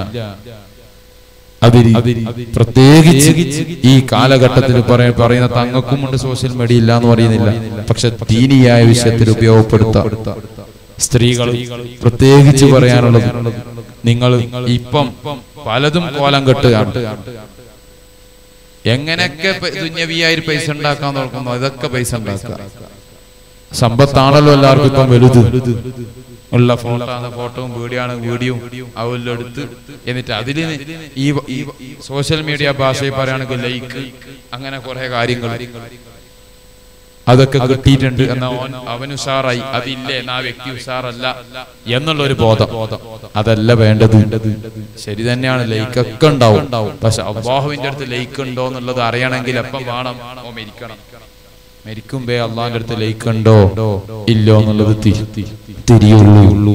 അതിരി പ്രത്യേകിച്ച് ഈ കാലഘട്ടത്തിൽ പറയ- പറയുന്ന തങ്ങൾക്കുമുണ്ട് സോഷ്യൽ മീഡിയ ഇല്ല എന്ന് പറയുന്നില്ല പക്ഷെ ദീനിയായ വിഷയത്തിൽ ഉപയോഗപ്പെടുത്താം സ്ത്രീകൾ പ്രത്യേകിച്ച് പറയാനുള്ളത് നിങ്ങൾ ഇപ്പം പലതും കോലം കെട്ടുകയാണ് എങ്ങനെയൊക്കെ പ- ദുന്യവിയായി പൈസ ഉണ്ടാക്കാൻ നോക്കുന്നു ഇതൊക്കെ പൈസ ഉണ്ടാക്കുക സമ്പത്താണല്ലോ എല്ലാവർക്കും ഇപ്പം വലുത് ഉള്ള ഫോട്ടോ ആണ് ഫോട്ടോയും വീഡിയോ ആണ് വീഡിയോ അതെല്ലാം എടുത്ത് എന്നിട്ട് അതില് ഈ ഈ സോഷ്യൽ മീഡിയ ഭാഷയിൽ പറയുകയാണെങ്കിൽ ലൈക്ക് അങ്ങനെ കുറെ കാര്യങ്ങൾ അതൊക്കെ കിട്ടിയിട്ടുണ്ട് എന്നാ ഓൻ അവൻ ഉഷാറായി അതില്ലേ എന്നാ ആ വ്യക്തി ഉഷാറല്ല എന്നുള്ള ഒരു ബോധം അതല്ല വേണ്ടത് ശരി തന്നെയാണ് ലൈക്കൊക്കെ ഉണ്ടാവും പക്ഷെ അള്ളാഹുവിന്റെ അടുത്ത് ലൈക്ക് ഉണ്ടോ എന്നുള്ളത് അറിയണമെങ്കിൽ എപ്പം വേണം ഓ മരിക്കണം മരിക്കുമ്പേ അള്ളാഹിന്റെ അടുത്ത് ലൈക്ക് ഉണ്ടോ ഇല്ലോ എന്നുള്ളത് തി- തിരിയുള്ളൂ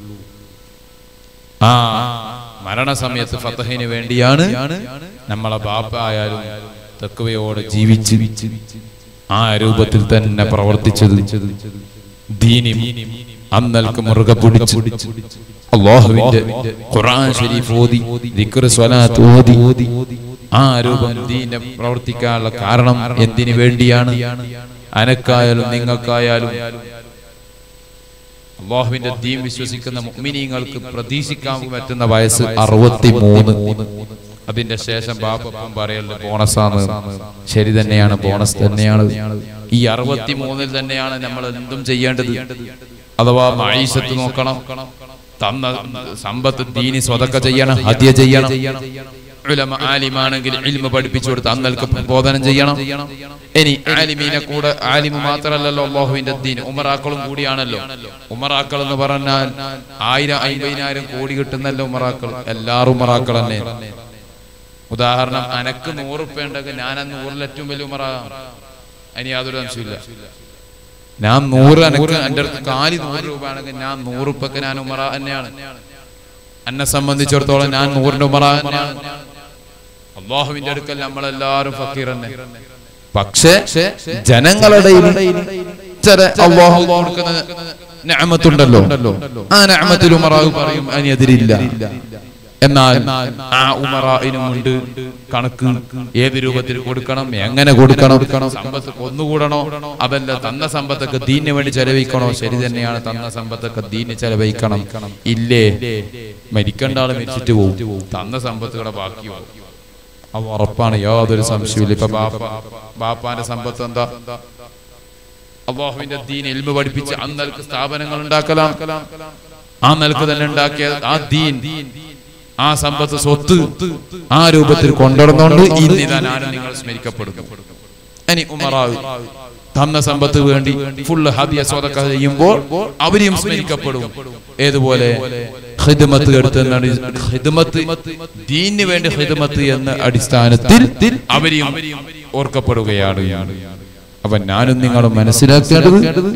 ആ മരണസമയത്ത് ഫത്തഹിന് വേണ്ടിയാണ് നമ്മളെ ബാപ്പ ആയാലും തെക്കുവയോടെ ജീവിച്ച് ആ രൂപത്തിൽ തന്നെ പ്രവർത്തിച്ചത് ദീനി അന്നൽക്ക് മുറുകെ പിടിച്ച് അള്ളാഹുവിന്റെ ഖുർആൻ ഷരീഫ് ഓതി ദിക്ർ സ്വലാത്ത് ഓതി ആ രൂപം ദീനെ പ്രവർത്തിക്കാനുള്ള കാരണം എന്തിനു വേണ്ടിയാണ് അനക്കായാലും നിങ്ങൾക്കായാലും അള്ളാഹുവിന്റെ ദീൻ വിശ്വസിക്കുന്ന മുഅ്മിനീങ്ങൾക്ക് പ്രതീക്ഷിക്കാൻ പറ്റുന്ന വയസ്സ് അറുപത്തി മൂന്ന് അതിന്റെ ശേഷം ബാപ്പം പറയല് ബോണസാണ് ശരി തന്നെയാണ് ബോണസ് തന്നെയാണ് ഈ അറുപത്തി മൂന്നിൽ തന്നെയാണ് നമ്മൾ എന്തും ചെയ്യേണ്ടത് അഥവാ മഴീശത്ത് നോക്കണം തന്ന സമ്പത്ത് ദീനി സ്വതക്ക ചെയ്യണം ഹത്യ ചെയ്യണം ഉലമ ആലിമാണെങ്കിൽ ഇൽമ പഠിപ്പിച്ചു കൊടുത്ത് അന്നൽക്ക് പ്രബോധനം ചെയ്യണം ഇനി ആലിമീനെ കൂടെ ആലിമ് മാത്രമല്ലല്ലോ അള്ളാഹുവിന്റെ ദീൻ ഉമറാക്കളും കൂടിയാണല്ലോ ഉമറാക്കൾ എന്ന് പറഞ്ഞാൽ ആയിരം അമ്പതിനായിരം കോടി കിട്ടുന്നല്ലോ ഉമറാക്കൾ എല്ലാവരും ഉമറാക്കൾ തന്നെ ഉദാഹരണം അനക്ക് നൂറ് ഉപ്പ ഉണ്ടെങ്കിൽ ഞാൻ ആ നൂറിൽ ഏറ്റവും വലിയ ഉമറാകാം അതിന് യാതൊരു സംശയമില്ല ഞാൻ നൂറ് അനക്ക് എന്റെ അടുത്ത് കാലി നൂറ് രൂപ ആണെങ്കിൽ ഞാൻ നൂറ് ഉപ്പക്ക് ഞാൻ ഉമറ തന്നെയാണ് എന്നെ സംബന്ധിച്ചിടത്തോളം ഞാൻ നൂറിന്റെ ഉമറ തന്നെയാണ് അള്ളാഹുവിന്റെ അടുക്കൽ നമ്മളെല്ലാരും ഫക്കീർ തന്നെ പക്ഷേ ജനങ്ങളുടെ ചില അള്ളാഹു കൊടുക്കുന്ന ഞാമത്തുണ്ടല്ലോ ആ ഞാമത്തിൽ ഉമറാവ് പറയും അതിനെതിരില്ല എന്നാൽ ആ ഉമറായിനുമുണ്ട് കണക്ക് ഏത് രൂപത്തിൽ കൊടുക്കണം എങ്ങനെ കൊടുക്കണം സമ്പത്ത് കൊന്നുകൂടണോ അതല്ല തന്ന സമ്പത്തൊക്കെ ദീനിന് വേണ്ടി ചെലവഴിക്കണോ ശരി തന്നെയാണ് തന്ന സമ്പത്തൊക്കെ ദീനിന് ചെലവഴിക്കണം ഇല്ലേ മരിക്കേണ്ട ആള് മരിച്ചിട്ട് പോകും തന്ന സമ്പത്തുകളെ ബാക്കി പോകും അത് ഉറപ്പാണ് യാതൊരു സംശയമില്ല ഇപ്പൊ ബാപ്പ ബാപ്പാന്റെ സമ്പത്ത് എന്താ അള്ളാഹുവിന്റെ ദീൻ എൽമ പഠിപ്പിച്ച് അന്നൽക്ക് സ്ഥാപനങ്ങൾ ഉണ്ടാക്കലാം ആ നിലക്ക് തന്നെ ഉണ്ടാക്കിയ ആ ദീൻ ആ സമ്പത്ത് സ്വത്ത് ആ രൂപത്തിൽ കൊണ്ടുവരുന്നോണ്ട് ഇന്നിതാ ഞാനും നിങ്ങൾ സ്മരിക്കപ്പെടുന്നു ഇനി ഉമറാവ് തന്ന സമ്പത്ത് വേണ്ടി ഫുള്ള് ഹദിയ സ്വതക്ക ചെയ്യുമ്പോൾ അവരെയും സ്മരിക്കപ്പെടും ഏതുപോലെ ഹിദ്മത്ത് എടുത്തെന്നാണ് ഹിദ്മത്ത് ദീനിന് വേണ്ടി ഹിദ്മത്ത് എന്ന അടിസ്ഥാനത്തിൽ അവരെയും ഓർക്കപ്പെടുകയാണ് അപ്പൊ ഞാനും നിങ്ങളും മനസ്സിലാക്കേണ്ടത്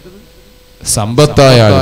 സമ്പത്തായാൽ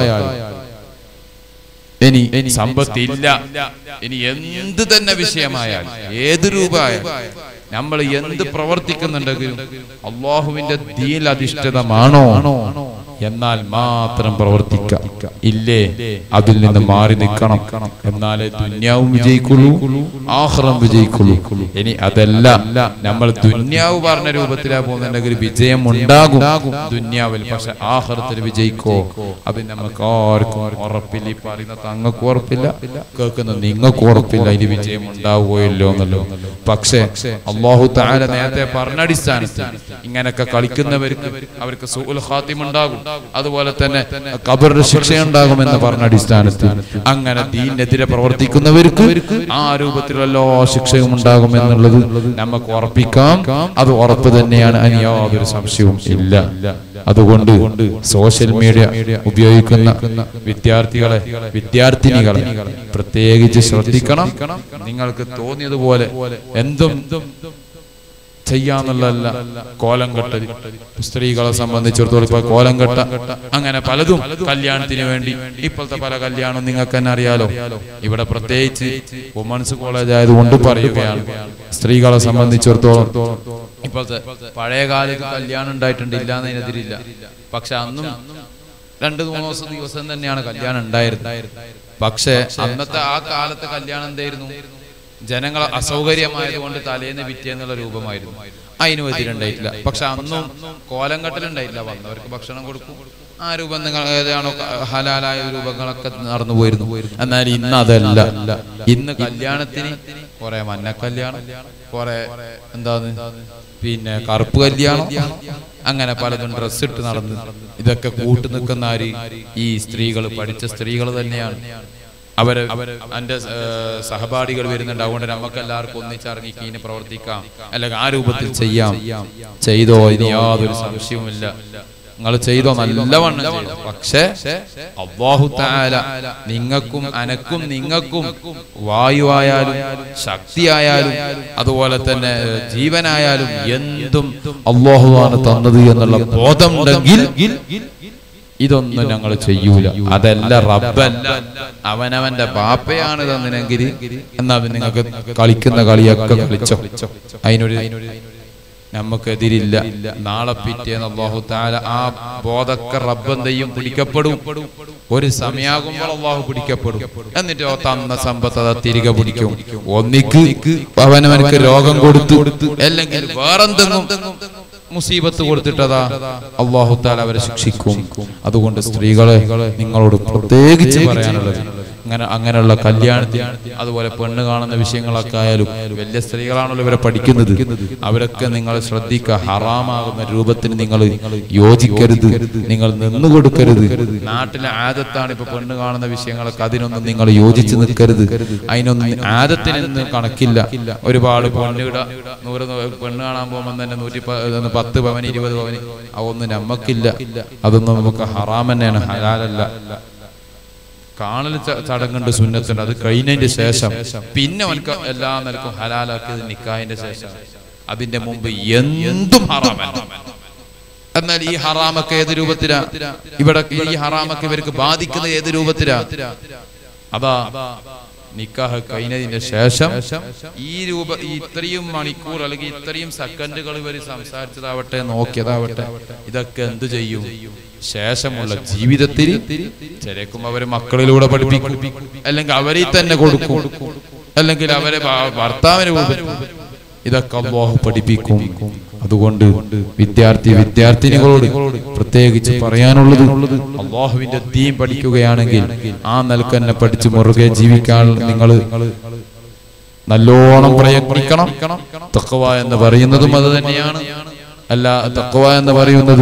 ഇനി സമ്പത്തില്ല ഇനി എന്ത് തന്നെ വിഷയമായാൽ ഏത് രൂപമായാൽ നമ്മൾ എന്ത് പ്രവർത്തിക്കുന്നുണ്ടെങ്കിലും അള്ളാഹുവിന്റെ ദീൽ അധിഷ്ഠിതമാണോ എന്നാൽ മാത്രം പ്രവർത്തിക്കാം ഇല്ലേ അതിൽ നിന്ന് മാറി നിൽക്കണം എന്നാലേ ദുന്യാവും വിജയിക്കുള്ളൂ ആഹ്റം വിജയിക്കുള്ളൂ ഇനി അതല്ല നമ്മൾ ദുന്യാവ് പറഞ്ഞ രൂപത്തിലാ പോകുന്നുണ്ടെങ്കിൽ വിജയം ഉണ്ടാകും ദുന്യാവിൽ പക്ഷെ ആഹ്റത്തിൽ വിജയിക്കോ അത് നമുക്ക് ആർക്കും ഉറപ്പില്ല ഈ പറയുന്ന തങ്ങൾക്ക് ഉറപ്പില്ല കേൾക്കുന്ന നിങ്ങൾക്ക് ഉറപ്പില്ല ഇനി വിജയം ഉണ്ടാവുകയോ ഇല്ലോ എന്നല്ലോ പക്ഷേ അള്ളാഹു താല നേരത്തെ പറഞ്ഞ അടിസ്ഥാനത്തിൽ ഇങ്ങനൊക്കെ കളിക്കുന്നവർക്ക് അവർക്ക് സുഉൽ ഖാത്തിം ഉണ്ടാകും അതുപോലെ തന്നെ കബറിന്റെ ശിക്ഷയുണ്ടാകും എന്ന് പറഞ്ഞ അടിസ്ഥാനത്തിൽ അങ്ങനെ ദീനെതിരെ പ്രവർത്തിക്കുന്നവർക്ക് ആ രൂപത്തിലുള്ള ശിക്ഷയും ഉണ്ടാകും എന്നുള്ളത് നമുക്ക് ഉറപ്പിക്കാം അത് ഉറപ്പ് തന്നെയാണ് അതിന് യാതൊരു സംശയവും ഇല്ല അതുകൊണ്ട് സോഷ്യൽ മീഡിയ ഉപയോഗിക്കുന്ന വിദ്യാർത്ഥികളെ വിദ്യാർത്ഥിനികളെ പ്രത്യേകിച്ച് ശ്രദ്ധിക്കണം നിങ്ങൾക്ക് തോന്നിയതുപോലെ എന്തും ചെയ്യാന്നുള്ളതല്ല കോലം കെട്ടൽ സ്ത്രീകളെ സംബന്ധിച്ചിടത്തോളം ഇപ്പൊ കോലം കെട്ട അങ്ങനെ പലതും കല്യാണത്തിന് വേണ്ടി ഇപ്പോഴത്തെ പല കല്യാണം നിങ്ങൾക്ക് തന്നെ അറിയാലോ ഇവിടെ പ്രത്യേകിച്ച് വുമൺസ് കോളേജ് ആയതുകൊണ്ട് പറയുകയാണ് സ്ത്രീകളെ സംബന്ധിച്ചിടത്തോളം ഇപ്പോഴത്തെ പഴയ കാലത്ത് കല്യാണം ഉണ്ടായിട്ടുണ്ട് ഇല്ല എന്നതിനെതിരില്ല പക്ഷെ അന്നും രണ്ട് മൂന്ന് ദിവസം ദിവസം തന്നെയാണ് കല്യാണം ഉണ്ടായിരുന്നത് പക്ഷേ അന്നത്തെ ആ കാലത്തെ കല്യാണം എന്തായിരുന്നു ജനങ്ങൾ അസൗകര്യമായതുകൊണ്ട് തലേന്ന് പിറ്റേന്നുള്ള രൂപമായിരുന്നു അതിനും എതിരുണ്ടായിട്ടില്ല പക്ഷെ അന്നും കോലം കെട്ടലുണ്ടായിട്ടില്ല വന്നവർക്ക് ഭക്ഷണം കൊടുക്കും ആ രൂപം നിങ്ങൾ ഏതാണോ ഹലാലായ രൂപങ്ങളൊക്കെ നടന്നു പോയിരുന്നു എന്നാൽ ഇന്ന് അതല്ല ഇന്ന് കല്യാണത്തിന് കുറെ മഞ്ഞ കല്യാണം കുറെ എന്താണ് പിന്നെ കറുപ്പ് കല്യാണം അങ്ങനെ പലതും ഡ്രസ് ഇട്ട് നടന്ന് ഇതൊക്കെ കൂട്ടു നിൽക്കുന്ന ആര് ഈ സ്ത്രീകൾ പഠിച്ച സ്ത്രീകൾ തന്നെയാണ് അവര് എന്റെ ഏഹ്, സഹപാഠികൾ വരുന്നുണ്ട് അതുകൊണ്ട് നമുക്ക് എല്ലാവർക്കും ഒന്നിച്ചിറങ്ങി കീന് പ്രവർത്തിക്കാം അല്ലെങ്കിൽ ആ രൂപത്തിൽ ചെയ്യാം ചെയ്തോ ഇനി യാതൊരു സംശയവുമില്ല നിങ്ങൾ ചെയ്തോ നല്ലവണ്ണം ചെയ്തോ പക്ഷേ അള്ളാഹു താല നിങ്ങൾക്കും അനക്കും നിങ്ങൾക്കും വായുവായാലും ശക്തിയായാലും അതുപോലെ തന്നെ ഏഹ്, ജീവനായാലും എന്തും അള്ളാഹുവാണ് തന്നത് എന്നുള്ള ബോധമുണ്ടെങ്കിൽ ഇതൊന്നും ഞങ്ങൾ ചെയ്യൂല അതല്ല റബ്ബല്ല അവനവന്റെ ബാപ്പയാണ് തന്നിനെങ്കിൽ എന്നാ പിന്നെ നിങ്ങൾക്ക് കളിക്കുന്ന കളിയൊക്കെ കളിച്ചോ അതിനൊരു നമുക്കെതിരില്ല നാളെ പിറ്റേന്ന് അള്ളാഹു താല ആ ബോധക്ക റബ്ബെന്തെയും പിടിക്കപ്പെടും ഒരു സമയാകുമ്പോൾ അള്ളാഹു പിടിക്കപ്പെടും എന്നിട്ട് ഓ തന്ന സമ്പത്ത് അത് തിരികെ പിടിക്കും ഒന്നിക്ക് അവനവനക്ക് രോഗം കൊടുത്തു അല്ലെങ്കിൽ വേറെന്തെങ്കിലും മുസീബത്ത് കൊടുത്തിട്ടതാ അള്ളാഹു താല അവരെ ശിക്ഷിക്കും അതുകൊണ്ട് സ്ത്രീകളെ നിങ്ങളോട് പ്രത്യേകിച്ച് പറയാനുള്ളത് അങ്ങനെ അങ്ങനെയുള്ള കല്യാണത്തിന് അതുപോലെ പെണ്ണ് കാണുന്ന വിഷയങ്ങളൊക്കെ ആയാലും വലിയ സ്ത്രീകളാണല്ലോ ഇവരെ പഠിക്കുന്നത് അവരൊക്കെ നിങ്ങൾ ശ്രദ്ധിക്കുക ഹറാമാകുന്ന രൂപത്തിന് നിങ്ങൾ യോജിക്കരുത് നിങ്ങൾ നിന്നു കൊടുക്കരുത് നാട്ടിലെ ആദത്താണ് ഇപ്പൊ പെണ്ണ് കാണുന്ന വിഷയങ്ങളൊക്കെ അതിനൊന്നും നിങ്ങൾ യോജിച്ച് നിൽക്കരുത് അതിനൊന്നും ആദത്തിനൊന്നും കണക്കില്ല ഒരുപാട് പെണ്ണുകിട നൂറ് നൂ- പെണ്ണ് കാണാൻ പോകുമ്പോൾ തന്നെ നൂറ്റി പ- ഇതൊന്ന് പത്ത് പവന് ഇരുപത് പവന് അതൊന്നും നമ്മക്കില്ല അതൊന്നും നമുക്ക് ഹറാം തന്നെയാണ് ഹലാലല്ല കാണൽ ച- ചടങ്ങുണ്ട് സുന്നത്തുണ്ട് അത് കഴിഞ്ഞതിന്റെ ശേഷം പിന്നെ അവനക്ക് എല്ലാ നിലക്കും ഹലാലാക്കിയത് നിക്കാഹിന്റെ ശേഷം അതിന്റെ മുമ്പ് എന്തും ഹറാമല്ല എന്നാൽ ഈ ഹറാമൊക്കെ ഏത് രൂപത്തിലാ ഇവിടെ ഈ ഹറാമൊക്കെ ഇവർക്ക് ബാധിക്കുന്നത് ഏത് രൂപത്തിലാ അതാ നിക്കാഹ് കഴിഞ്ഞതിന്റെ ശേഷം ഈ രൂപ ഈ ഇത്രയും മണിക്കൂർ അല്ലെങ്കിൽ ഇത്രയും സെക്കൻഡുകൾ ഇവർ സംസാരിച്ചതാവട്ടെ നോക്കിയതാവട്ടെ ഇതൊക്കെ എന്തു ചെയ്യും ശേഷമുള്ള ജീവിതത്തിൽ ചിലക്കും അവരെ മക്കളിലൂടെ പഠിപ്പിക്കും അല്ലെങ്കിൽ അവരെ തന്നെ കൊടുക്കും അല്ലെങ്കിൽ അവരെ ഭ- ഭർത്താവിന് കൊടുക്കും ഇതൊക്കെ അള്ളാഹു പഠിപ്പിക്കും അതുകൊണ്ട് വിദ്യാർത്ഥി വിദ്യാർത്ഥിനികളോട് പ്രത്യേകിച്ച് പറയാനുള്ളത് അള്ളാഹുവിന്റെ ദീൻ പഠിക്കുകയാണെങ്കിൽ ആ നിലക്കന്നെ പഠിച്ച് മുറുകെ ജീവിക്കാൻ നിങ്ങൾ നല്ലോണം പ്രയത്നിക്കണം തക്കവ എന്ന് പറയുന്നതും അത് തന്നെയാണ് അല്ല തക്കവ എന്ന് പറയുന്നത്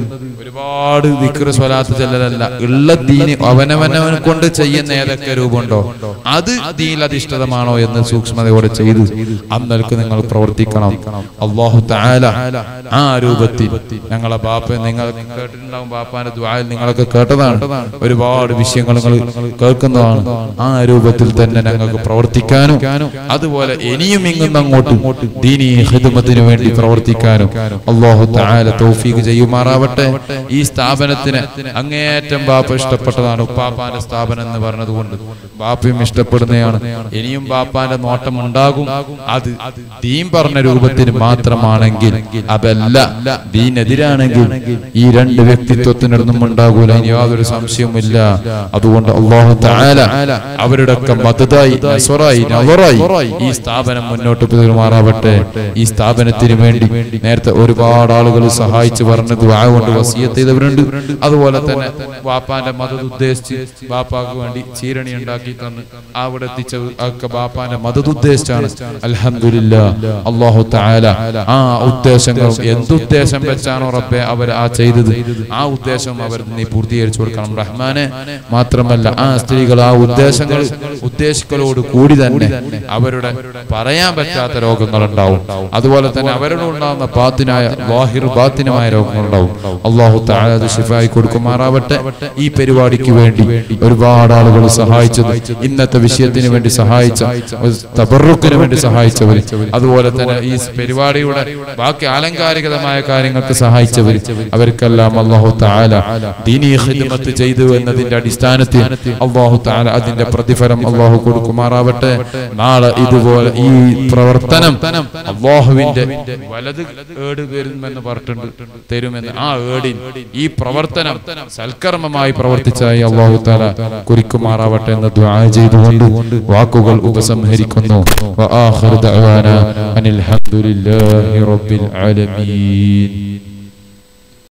ഒരുപാട് ദിക്ർ സ്വലാത്ത് ചെല്ലലല്ല ഉള്ള ദീന് അവനവനവൻ കൊണ്ട് ചെയ്യുന്ന ഏതൊക്കെ രൂപമുണ്ടോ അത് ദീനിൽ അധിഷ്ഠിതമാണോ എന്ന് സൂക്ഷ്മതയോടെ ചെയ്ത് അന്നൽക്ക് നിങ്ങൾ പ്രവർത്തിക്കണം അള്ളാഹു താല ആ രൂപത്തിൽ ഞങ്ങളെ ബാപ്പ നിങ്ങൾ കേട്ടിട്ടുണ്ടാവും ബാപ്പാന്റെ ദ്വായിൽ നിങ്ങളൊക്കെ കേട്ടതാണ് ഒരുപാട് വിഷയങ്ങൾ നിങ്ങൾ കേൾക്കുന്നതാണ് ആ രൂപത്തിൽ തന്നെ ഞങ്ങൾക്ക് പ്രവർത്തിക്കാനും അതുപോലെ ഇനിയും ഇങ്ങും അങ്ങോട്ടും ദീനി ഹിദ്മത്തിന് വേണ്ടി പ്രവർത്തിക്കാനും അള്ളാഹു താല തൗഫീഖ് ചെയ്യുമാറാവട്ടെ ഈ സ്ഥാപനത്തിന് അങ്ങേയറ്റം ബാപ്പ ഇഷ്ടപ്പെട്ടതാണ് ഉപ്പാപ്പാന്റെ സ്ഥാപനം എന്ന് പറഞ്ഞതുകൊണ്ട് ബാപ്പയും ഇഷ്ടപ്പെടുന്നതാണ് ഇനിയും ബാപ്പാന്റെ നോട്ടം ഉണ്ടാകും അത് ദീൻ പറഞ്ഞ രൂപത്തിന് മാത്രമാണെങ്കിൽ അതല്ല ദീനെതിരാണെങ്കിൽ ഈ രണ്ട് വ്യക്തിത്വത്തിനൊന്നും ഉണ്ടാകൂല ഇനി യാതൊരു സംശയവുമില്ല അതുകൊണ്ട് അള്ളാഹു താല അവരുടെ ഒക്കെ മതതായി നസ്വറായി നവറായി ഈ സ്ഥാപനം മുന്നോട്ട് പെരുമാറാവട്ടെ ഈ സ്ഥാപനത്തിന് വേണ്ടി നേരത്തെ ഒരുപാട് ആളുകൾ സഹായിച്ചു പറഞ്ഞത് ദുആ കൊണ്ട് വസിയത്ത് ചെയ്തവരുണ്ട് അതുപോലെ തന്നെ ബാപ്പാന്റെ മതം ഉദ്ദേശിച്ച് ബാപ്പാക്ക് വേണ്ടി ചീരണി ഉണ്ടാക്കി തന്ന് അവിടെ എത്തിച്ച ഒക്കെ ബാപ്പാന്റെ മതം ഉദ്ദേശിച്ചാണ് അൽഹംദുലില്ലാ അള്ളാഹു താല ആ ഉദ്ദേശങ്ങളും എന്തുദ്ദേശം വെച്ചാണോ റബ്ബെ അവർ ആ ചെയ്തത് ആ ഉദ്ദേശം അവർ നീ പൂർത്തീകരിച്ചു കൊടുക്കണം റഹ്മാനെ മാത്രമല്ല ആ സ്ത്രീകൾ ആ ഉദ്ദേശങ്ങൾ ഉദ്ദേശിക്കലോട് കൂടി തന്നെ അവരുടെ പറയാൻ പറ്റാത്ത രോഗങ്ങൾ ഉണ്ടാവും അതുപോലെ തന്നെ അവരുടെ ഉണ്ടാകുന്ന ബാത്തിനായ വാഹിർ ബാത്തിനുമായ രോഗങ്ങൾ ഉണ്ടാവും അള്ളാഹു താല അത് ഷിഫായി കൊടുക്കുമാറാവട്ടെ ഈ പരിപാടിക്ക് വേണ്ടി ഒരുപാട് ആളുകൾ സഹായിച്ചത് ഇന്നത്തെ വിഷയത്തിന് വേണ്ടി സഹായിച്ച തബറുക്കിന് വേണ്ടി സഹായിച്ചവർ അതുപോലെ തന്നെ ഈ പരിപാടിയുടെ ബാക്കി ആലങ്കാരികതമായ കാര്യങ്ങൾക്ക് സഹായിച്ചവർ അവർക്കെല്ലാം അള്ളാഹു താല ദീനീ ഖിദ്മത്ത് ചെയ്തു എന്നതിന്റെ അടിസ്ഥാനത്തിൽ അള്ളാഹു താല അതിന്റെ പ്രതിഫലം അള്ളാഹു കൊടുക്കുമാറാവട്ടെ നാളെ ഇതുപോലെ ഈ പ്രവർത്തനം അള്ളാഹുവിന്റെ വലത് ഏട് വരുമെന്ന് പറഞ്ഞിട്ടുണ്ട് തരുമെന്ന് ആ ഏടിൻ ഈ പ്രവർത്തനം സൽക്കർമ്മമായി പ്രവർത്തിച്ചായി അള്ളാഹു താല കുറിക്കുമാറാവട്ടെ എന്ന് ദ്വാ ചെയ്തുകൊണ്ട് വാക്കുകൾ ഉപസംഹരിക്കുന്നു വആഖിറു ദഅവാന അനിൽ ഹംദുലില്ലാഹി റബ്ബിൽ ആലമീൻ